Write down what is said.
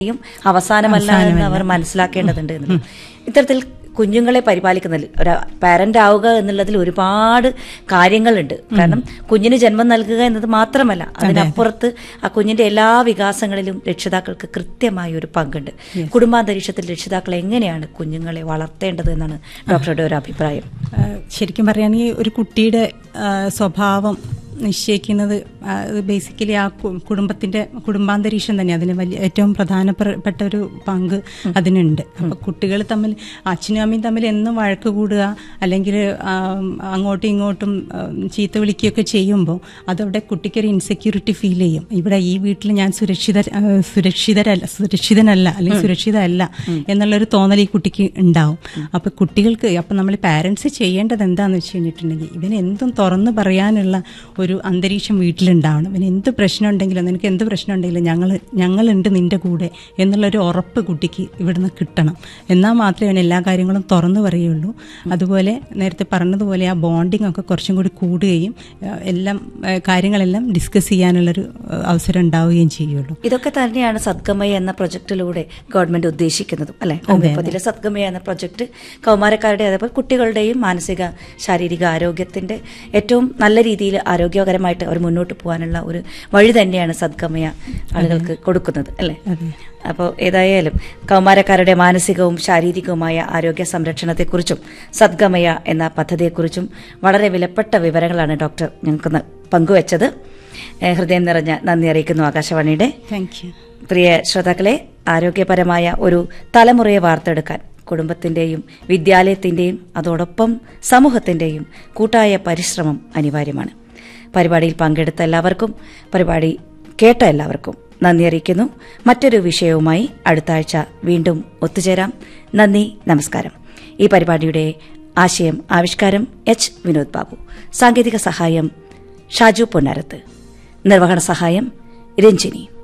യും അവസാനമല്ല എന്ന് അവർ മനസ്സിലാക്കേണ്ടതുണ്ട് എന്നുള്ളത്. ഇത്തരത്തിൽ കുഞ്ഞുങ്ങളെ പരിപാലിക്കുന്നതിൽ ഒരു പാരന്റ് ആവുക എന്നുള്ളതിൽ ഒരുപാട് കാര്യങ്ങളുണ്ട് കാരണം കുഞ്ഞിന് ജന്മം നൽകുക എന്നത് മാത്രമല്ല അതിനപ്പുറത്ത് ആ കുഞ്ഞിന്റെ എല്ലാ വികാസങ്ങളിലും രക്ഷിതാക്കൾക്ക് കൃത്യമായ ഒരു പങ്കുണ്ട് കുടുംബാന്തരീക്ഷത്തിൽ രക്ഷിതാക്കൾ എങ്ങനെയാണ് കുഞ്ഞുങ്ങളെ വളർത്തേണ്ടത് എന്നാണ് ഡോക്ടറുടെ ഒരു അഭിപ്രായം ആ, ശരിക്കും പറയുകയാണെങ്കിൽ ഒരു കുട്ടിയുടെ ആ, സ്വഭാവം നിശ്ചയിക്കുന്നത് ബേസിക്കലി ആ കു- കുടുംബത്തിന്റെ കുടുംബാന്തരീക്ഷം തന്നെ അതിന് വലിയ ഏറ്റവും പ്രധാനപ്പെട്ട ഒരു പങ്ക് അതിനുണ്ട് അപ്പൊ കുട്ടികൾ തമ്മിൽ അച്ഛനും അമ്മയും തമ്മിൽ എന്നും വഴക്ക് കൂടുക അല്ലെങ്കിൽ അങ്ങോട്ടും ഇങ്ങോട്ടും ആ, ചീത്ത വിളിക്കുകയൊക്കെ ചെയ്യുമ്പോൾ അതവിടെ കുട്ടിക്കൊരു ഇൻസെക്യൂരിറ്റി ഫീൽ ചെയ്യും ഇവിടെ ഈ വീട്ടിൽ ഞാൻ സുരക്ഷിത ആ, സുരക്ഷിതരല്ല സുരക്ഷിതനല്ല അല്ലെങ്കിൽ സുരക്ഷിതമല്ല എന്നുള്ളൊരു തോന്നൽ ഈ കുട്ടിക്ക് ഉണ്ടാവും അപ്പൊ കുട്ടികൾക്ക് അപ്പൊ നമ്മൾ പാരന്റ്സ് ചെയ്യേണ്ടത് എന്താന്ന് വെച്ച് കഴിഞ്ഞിട്ടുണ്ടെങ്കിൽ ഇവന് എന്തും തുറന്നു പറയാനുള്ള ഒരു അന്തരീക്ഷം വീട്ടിലുണ്ടാവണം ഇവന് എന്ത് പ്രശ്നം ഉണ്ടെങ്കിലും നിനക്ക് എന്ത് പ്രശ്നം ഉണ്ടെങ്കിലും ഞങ്ങൾ ഞങ്ങളുണ്ട് നിന്റെ കൂടെ എന്നുള്ളൊരു ഉറപ്പ് കുട്ടിക്ക് ഇവിടുന്ന് കിട്ടണം എന്നാൽ മാത്രമേ അവൻ എല്ലാ കാര്യങ്ങളും തുറന്നു പറയുള്ളൂ അതുപോലെ നേരത്തെ പറഞ്ഞതുപോലെ ആ ബോണ്ടിങ് ഒക്കെ കുറച്ചും കൂടി കൂടുകയും ആ, എല്ലാം ആ, കാര്യങ്ങളെല്ലാം ഡിസ്കസ് ചെയ്യാനുള്ളൊരു ആ, അവസരം ഉണ്ടാവുകയും ചെയ്യുള്ളൂ ഇതൊക്കെ തന്നെയാണ് സദ്ഗമയ എന്ന പ്രൊജക്ടിലൂടെ ഗവൺമെന്റ് ഉദ്ദേശിക്കുന്നതും അല്ലെ ഹോമിയോപ്പതിയിലെ സദ്ഗമയ എന്ന പ്രൊജക്ട് കൗമാരക്കാരുടെ അതേപോലെ കുട്ടികളുടെയും മാനസിക ശാരീരിക ആരോഗ്യത്തിന്റെ ഏറ്റവും നല്ല രീതിയിൽ ആരോഗ്യകരമായിട്ട് അവർ മുന്നോട്ട് പോകാനുള്ള ഒരു വഴി തന്നെയാണ് സദ്ഗമയ ആളുകൾക്ക് കൊടുക്കുന്നത് അല്ലെ അതെ അപ്പോൾ ഏതായാലും കൗമാരക്കാരുടെ മാനസികവും ശാരീരികവുമായ ആരോഗ്യ സംരക്ഷണത്തെക്കുറിച്ചും സദ്ഗമയ എന്ന പദ്ധതിയെക്കുറിച്ചും വളരെ വിലപ്പെട്ട വിവരങ്ങളാണ് ഡോക്ടർ ഞങ്ങൾക്ക് ന- പങ്കുവച്ചത് ഏഹ് ഹൃദയം നിറഞ്ഞ നന്ദി അറിയിക്കുന്നു ആകാശവാണിയുടെ താങ്ക് യു പ്രിയ ശ്രോതാക്കളെ ആരോഗ്യപരമായ ഒരു തലമുറയെ വാർത്തെടുക്കാൻ കുടുംബത്തിന്റെയും വിദ്യാലയത്തിന്റെയും അതോടൊപ്പം സമൂഹത്തിന്റെയും കൂട്ടായ പരിശ്രമം അനിവാര്യമാണ് പരിപാടിയിൽ പങ്കെടുത്ത എല്ലാവർക്കും പരിപാടി കേട്ട എല്ലാവർക്കും നന്ദി അറിയിക്കുന്നു മറ്റൊരു വിഷയവുമായി അടുത്ത ആഴ്ച വീണ്ടും ഒത്തുചേരാം നന്ദി നമസ്കാരം ഈ പരിപാടിയുടെ ആശയം ആവിഷ്കാരം എച്ച് വിനോദ് ബാബു സാങ്കേതിക സഹായം ഷാജു പൊന്നാരത്ത് നിർവഹണ സഹായം രഞ്ജിനി